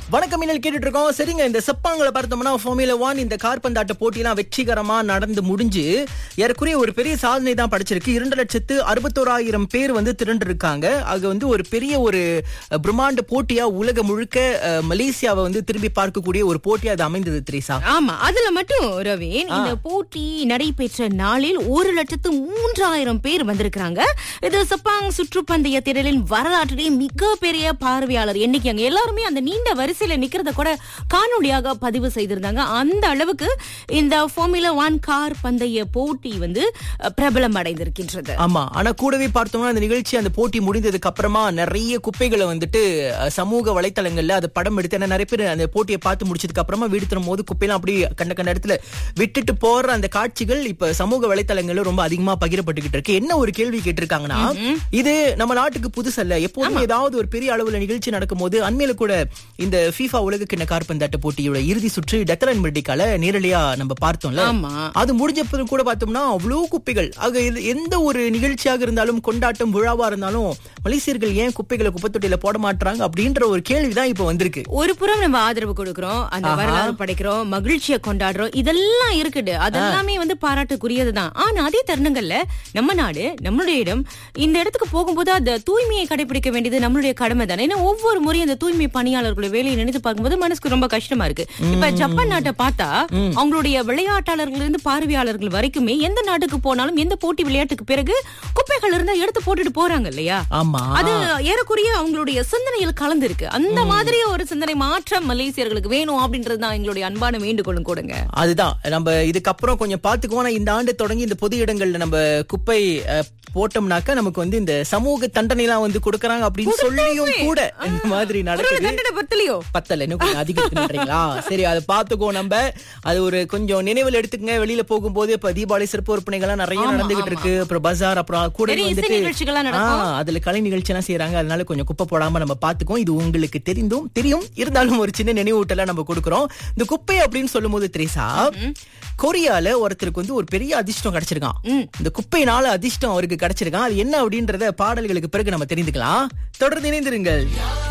வணக்கம் மின்னல் கேட்டுட்டு இருக்கோம் சரிங்க இந்த செப்பாங்களை பார்த்தோம்னா ஃபார்முலா ஒன் இந்த கார்பந்தாட்ட போட்டியெல்லாம் வெற்றிகரமா நடந்து முடிஞ்சு ஏறக்குறைய ஒரு பெரிய சாதனை தான் படைச்சிருக்கு இரண்டு லட்சத்து அறுபத்தோராயிரம் பேர் வந்து திரண்டு இருக்காங்க அது வந்து ஒரு பெரிய ஒரு அஹ், பிரம்மாண்ட போட்டியா உலக முழுக்க அஹ், மலேசியாவை வந்து திரும்பி பார்க்கக்கூடிய ஒரு போட்டியா அது அமைந்தது திரேசா ஆமா அதுல மட்டும் ரவீன் இந்த போட்டி நடைபெற்ற நாளில் ஒரு லட்சத்து மூன்றாயிரம் பேர் வந்திருக்கிறாங்க இது சப்பாங் சுற்றுப்பந்தய திடலின் வரலாற்றிலேயே மிகப்பெரிய பார்வையாளர் எண்ணிக்கை அங்க எல்லாருமே அந்த நீண்ட வரிசையில நிக்கிறத கூட காணொளியாக பதிவு செய்திருந்தாங்க அந்த அளவுக்கு இந்த ஃபார்முலா ஒன் கார் பந்தய போட்டி வந்து அஹ், பிரபலம் அடைந்திருக்கின்றது ஆமா ஆனா கூடவே பார்த்தோம்னா அந்த நிகழ்ச்சி அந்த போட்டி முடிந்ததுக்கு அப்புறமா நிறைய குப்பைகளை வந்துட்டு அஹ், சமூக வலைத்தளங்கள்ல அது படம் எடுத்து ஏன்னா நிறைய பேர் அந்த போட்டியை பார்த்து முடிச்சதுக்கு அப்புறமா வீடு திரும்பும் போது குப்பையெல்லாம் அப்படியே கண்ட கண்ட இடத்துல விட்டுட்டு போற அந்த காட்சிகள் இப்ப சமூக வலைத்தளங்கள்ல ரொம்ப அதிகமா பகிரப்பட்டுக்கிட்டு இருக்கு என்ன ஒரு கேள்வி கேட்டிருக்காங்கன்னா இது நம்ம நாட்டுக்கு புதுசல்ல எப்போதுமே ஏதாவது ஒரு பெரிய அளவுல நிகழ்ச்சி நடக்கும்போது அண்மையில கூட இந்த FIFA உலக கிண்ண கார்பந்தாட்ட போட்டியோட இறுதி சுற்று டெக்கரன் மெடிக்கால நேரடியா நம்ம பார்த்தோம்ல ஆமா அது முடிஞ்சப்ப கூட பார்த்தோம்னா அவ்வளவு குப்பைகள் ஆக இது எந்த ஒரு நிகழ்ச்சியாக இருந்தாலும் கொண்டாட்டம் விழாவா இருந்தாலும் மலேசியர்கள் ஏன் குப்பைகளை குப்பை தொட்டியில போட மாட்டாங்க அப்படின்ற ஒரு கேள்விதான் இப்ப வந்திருக்கு ஒரு புறம் நம்ம ஆதரவு கொடுக்கிறோம் அந்த வரலாறு படைக்கிறோம் மகிழ்ச்சியை கொண்டாடுறோம் இதெல்லாம் இருக்குது அதெல்லாமே வந்து பாராட்டுக்குரியதுதான் ஆனா அதே தருணங்கள்ல நம்ம நாடு நம்மளுடைய இடம் இந்த இடத்துக்கு போகும்போது அந்த தூய்மையை கடைபிடிக்க வேண்டியது நம்மளுடைய கடமை தானே ஏன்னா ஒவ்வொரு முறையும் அந்த தூய்மை பணியாளர்களுடைய வேலையை நினைத்து பார்க்கும்போது மனசுக்கு ரொம்ப கஷ்டமா இருக்கு இப்ப ஜப்பான் நாட்டை பார்த்தா அவங்களுடைய விளையாட்டாளர்கள் இருந்து பார்வையாளர்கள் வரைக்குமே எந்த நாட்டுக்கு போனாலும் எந்த போட்டி விளையாட்டுக்கு பிறகு குப்பைகள் இருந்தா எடுத்து போட்டுட்டு போறாங்க இல்லையா ஆமா அது ஏறக்குறைய அவங்களுடைய சிந்தனையில் கலந்திருக்கு அந்த மாதிரி ஒரு சிந்தனை மாற்றம் மலேசியர்களுக்கு வேணும் அப்படின்றது தான் எங்களுடைய அன்பான வேண்டுகோளும் கொடுங்க அதுதான் நம்ம இதுக்கப்புறம் கொஞ்சம் பாத்துக்குவோம் ஆனா இந்த ஆண்டு தொடங்கி இந்த பொது இடங்கள்ல நம்ம குப்பை அஹ், போட்டோம்னாக்க நமக்கு வந்து இந்த சமூக தண்டனை எல்லாம் வந்து கொடுக்கறாங்க அப்படின்னு சொல்லியும் கூட இந்த மாதிரி ஒரு நடக்குது தண்டனை பத்தலையோ பத்தல இன்னும் கொஞ்சம் அதிகரிக்கிறீங்களா சரி அதை பாத்துக்கோ நம்ம அது ஒரு கொஞ்சம் நினைவில் எடுத்துக்கங்க வெளியில போகும்போது இப்ப தீபாவளி சிறப்பு விற்பனைகள்லாம் நிறைய நடந்துகிட்டு இருக்கு அப்புறம் பஜார் அப்புறம் கூட நிறைய இசை வந்துட்டு நிகழ்ச்சிகள்லாம் ஆ, நடக்கும் அதுல கலை நிகழ்ச்சி எல்லாம் செய்யறாங்க அதனால கொஞ்சம் குப்பை போடாம நம்ம பாத்துக்கோம் இது உங்களுக்கு தெரிந்தும் தெரியும் இருந்தாலும் ஒரு சின்ன நினைவூட்டலாம் நம்ம கொடுக்கறோம் இந்த குப்பை அப்படின்னு சொல்லும் போது திரேசா கொரியால ஒருத்தருக்கு வந்து ஒரு பெரிய அதிர்ஷ்டம் கிடைச்சிருக்கான் இந்த குப்பையினால அதிர்ஷ்டம் அவருக்கு கிடைச்சிருக்கான் அது என்ன அப்படின்றத பாடல்களுக்கு பிறகு நம்ம தெரிந்துக்கலாம் தொடர்ந்து இணைந்திருங்கள்